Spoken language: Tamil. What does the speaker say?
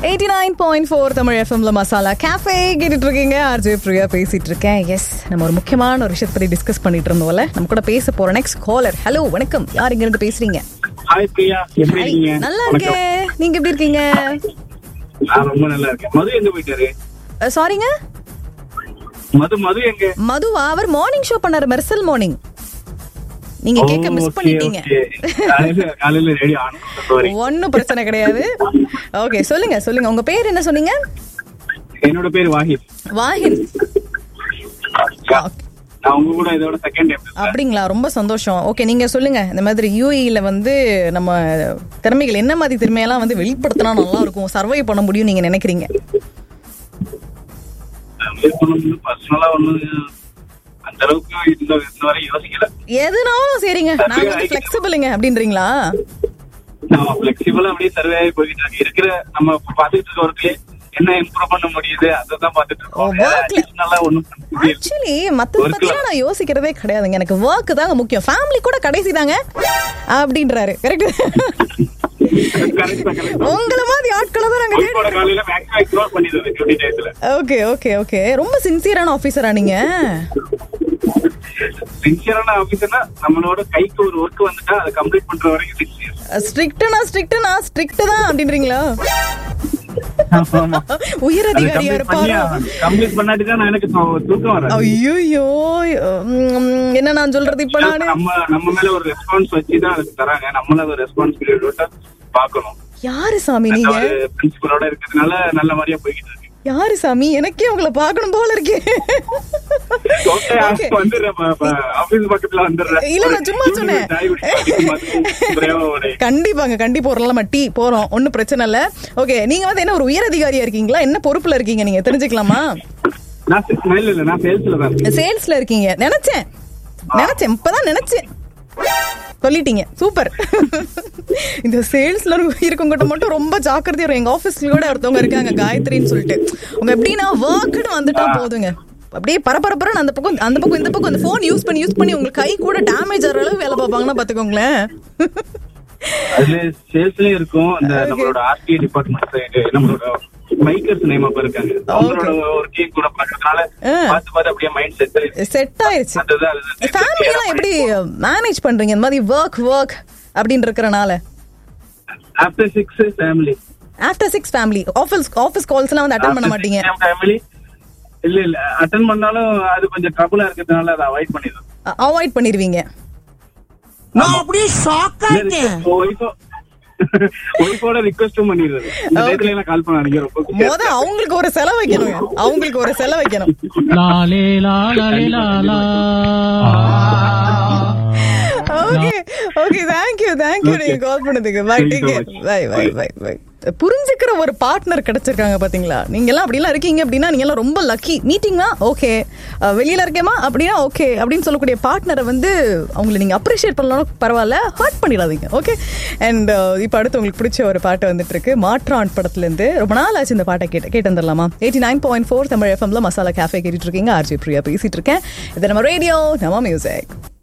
Eighty nine point four Tamil எஃப்எம்ல மசாலா கேஃபே கேட்டுட்டு இருக்கீங்க ஆர்ஜே பிரியா பேசிட்டு இருக்கேன் எஸ் நம்ம ஒரு முக்கியமான ஒரு விஷயத்தை பத்தி டிஸ்கஸ் பண்ணிட்டு இருந்தோம்ல நம்ம கூட பேச போற நெக்ஸ்ட் காலர் ஹலோ வணக்கம் யார் இங்க இருந்து பேசுறீங்க ஹாய் பிரியா எப்படி Hi, இருக்கீங்க நல்லா வணக்கம். இருக்கேன் நீங்க எப்படி இருக்கீங்க நான் ரொம்ப நல்லா இருக்கேன் மது எங்க போயிட்டாரு சாரிங்க மது மது எங்க மதுவா அவர் மார்னிங் ஷோ பண்ணாரு மெர்சல் மார்னிங் நீங்க கேட்க ஓ, மிஸ் okay, பண்ணிட்டீங்க okay. காலையில காலையில ரெடி ஆனும் சாரி ஒன்னும் பிரச்சனை கிடையாது ஓகே சொல்லுங்க சொல்லுங்க உங்க பேர் என்ன சொன்னீங்க என்னோட பேர் வாஹித் வாஹின் நான் உங்க கூட இதோட செகண்ட் டைம் அப்படிங்களா ரொம்ப சந்தோஷம் ஓகே நீங்க சொல்லுங்க இந்த மாதிரி யூஏல வந்து நம்ம திறமைகள் என்ன மாதிரி திறமையெல்லாம் வந்து வெளிப்படுத்தினா நல்லா இருக்கும் சர்வை பண்ண முடியும் நீங்க நினைக்கிறீங்க பர்சனலா ஒண்ணு அந்த அளவுக்கு இந்த இந்த வரை யோசிக்கல எதுனாலும் சரிங்க நான் வந்து ஃபிளெக்சிபிளுங்க அப்படின்றீங்களா நம்ம பிளெக்சிபிளா அப்படியே சர்வே ஆகி போய்கிட்டு இருக்கு இருக்கிற நம்ம பாத்துக்கிட்டு இருக்க ஒர்க்லயே என்ன இம்ப்ரூவ் பண்ண முடியுது அதான் பாத்துட்டு இருக்கோம் ஓ, work ல- additional-ஆ ஒண்ணும் பண்ண முடியல ஆக்சுவலி மத்த Work பத்திலாம் நான் யோசிக்கிறதே கிடையாதுங்க எனக்கு ஒர்க் தாங்க முக்கியம் ஃபேமிலி கூட கடைசி தாங்க அப்படின்றாரு கரெக்ட் Correct தான், correct தான். உங்கள மாதிரி ஆட்களை தான் நாங்க ஒய்ஃபோட காலையில மேக்ஸிமம் எக்ஸ்ப்ளோர் பண்ணிடுது டியூட்டி டயத்துல ஓகே ஓகே ஓகே ரொம்ப சின்சியரான ஆபீசரா நீங்க சின்சியரான ஆபீசர்னா நம்மளோட கைக்கு ஒரு ஒர்க் வந்துட்டா அதை கம்ப்ளீட் பண்ற வரைக்கும் சின்சியர் ஸ்ட்ரிக்ட்னா ஸ்ட்ரிக்ட்னா ஸ்ட்ரிக்ட் தான் அப்படின்றீங்களா உயர் அதிகாரியா இருப்பாரோ கம்ப்ளீட் பண்ணாட்டி தான் எனக்கு தூ- தூக்கம் வராது ஐயோ என்ன நான் சொல்றது இப்ப நானு நம்ம நம்ம மேல ஒரு ரெஸ்பான்ஸ் வச்சு தான் அதுக்கு தராங்க நம்மள ஒரு ரெஸ்பான்சிபிலிட்டியோட பாக்கணும் யாரு சாமி நீங்க ஒரு பிரின்சிபலோட இருக்கிறதுனால நல்ல மாதிரியா போய்கிட்டு இருக்கு யாரு சாமி எனக்கே உங்களை பார்க்கணும் போல இருக்கே ஓகே Okay. வந்துடுறேன் ஆபீஸ் பக்கத்துல வந்துடுறேன் இல்ல, நான் சும்மா ஒரு சொன்னேன். சாய் குடிச்சு மது, பிரேமாவோட. கண்டிப்பாங்க கண்டிப்பா ஒரு நம்ம டீ போறோம் ஒன்னும் பிரச்சனை இல்ல ஓகே நீங்க வந்து என்ன ஒரு உயர் அதிகாரியா இருக்கீங்களா என்ன பொறுப்புல இருக்கீங்க நீங்க தெரிஞ்சுக்கலாமா நான் se- இல்ல இல்ல நான் சேல்ஸ்ல தான் இருக்கேன். சேல்ஸ்ல இருக்கீங்க நினைச்சேன் நினைச்சேன் இப்பதான் நினைச்சேன் சொல்லிட்டீங்க சூப்பர் இந்த சேல்ஸ்ல இருக்கவங்கிட்ட மட்டும் ரொம்ப ஜாக்கிரதையா இருக்கும் எங்க ஆபீஸ்ல கூட ஒருத்தவங்க இருக்காங்க காயத்ரின்னு சொல்லிட்டு அவங்க எப்படின்னா ஒர்க்னு வந்துட்டா போதுங்க அப்படியே பரபரப்புறன்னு அந்த பக்கம் அந்த பக்கம் இந்த பக்கம் அந்த போன் யூஸ் பண்ணி யூஸ் பண்ணி உங்களுக்கு கை கூட டேமேஜ் ஆகிற அளவு வேலை பார்ப்பாங்கன்னா பாத்துக்கோங்களேன் அதுல சேல்ஸ்லயும் இருக்கும் அந்த நம்மளோட ஆர்டி டிபார்ட்மெண்ட் சைடு நம்மளோட பைக்கர்ஸ் நேம் அப்ப இருக்காங்க அவங்களோட ஒரு டீம் கூட பாக்குறதுனால ஆ. பார்த்து பார்த்து அப்படியே மைண்ட் செட் செட் ஆயிருச்சு அதுதான் அது ஃபேமிலி எல்லாம் எப்படி மேனேஜ் பண்றீங்க இந்த மாதிரி ஒர்க் ஒர்க் அப்படின்னு இருக்கறனால after six family after six family office office calls எல்லாம் வந்து அட்டன் பண்ண மாட்டீங்க ஃபேமிலி இல்ல இல்ல அட்டன் பண்ணாலும் அது கொஞ்சம் ட்ரபிளா இருக்கிறதுனால அதை அவாய்ட் பண்ணிடுறோம் அவாய்ட் பண்ணிருவீங்க நான் அப்படியே ஷாக் ஆயிட்டேன் ஒய்ஃபோட ரிக்வெஸ்டும் பண்ணிடுறது இந்த டயத்துல எல்லாம் கால் பண்ணாதீங்க ரொம்ப மொத அவங்களுக்கு ஒரு செலவு வைக்கணும் அவங்களுக்கு ஒரு செலவு வைக்கணும் லாலே லாலே லாலா okay okay thank you thank you Okay. நீங்க கால் பண்ணதுக்கு bye Thank you take so care much. Bye bye bye bye புரிஞ்சுக்கிற ஒரு பார்ட்னர் கிடைச்சிருக்காங்க பாத்தீங்களா நீங்க எல்லாம் அப்படிலாம் இருக்கீங்க அப்படின்னா நீங்க எல்லாம் ரொம்ப லக்கி மீட்டிங்னா ஓகே வெளியில இருக்கேமா அப்படின்னா ஓகே அப்படின்னு சொல்லக்கூடிய பார்ட்னரை வந்து அவங்களை நீங்க அப்ரிஷியேட் பண்ணலாம் பரவாயில்ல ஹர்ட் பண்ணிடாதீங்க ஓகே அண்ட் இப்போ அடுத்து உங்களுக்கு பிடிச்ச ஒரு பாட்டு வந்துட்டு இருக்கு மாற்றான் படத்துல இருந்து ரொம்ப நாள் ஆச்சு இந்த பாட்டை கேட்டு கேட்டு வந்துடலாமா eighty nine point four Tamil எஃப்எம்ல மசாலா கேஃபே கேட்டுட்டு இருக்கீங்க ஆர்ஜி பிரியா பேசிட்டு இருக்கேன் இது நம்ம ரேடியோ நம்ம மியூசிக்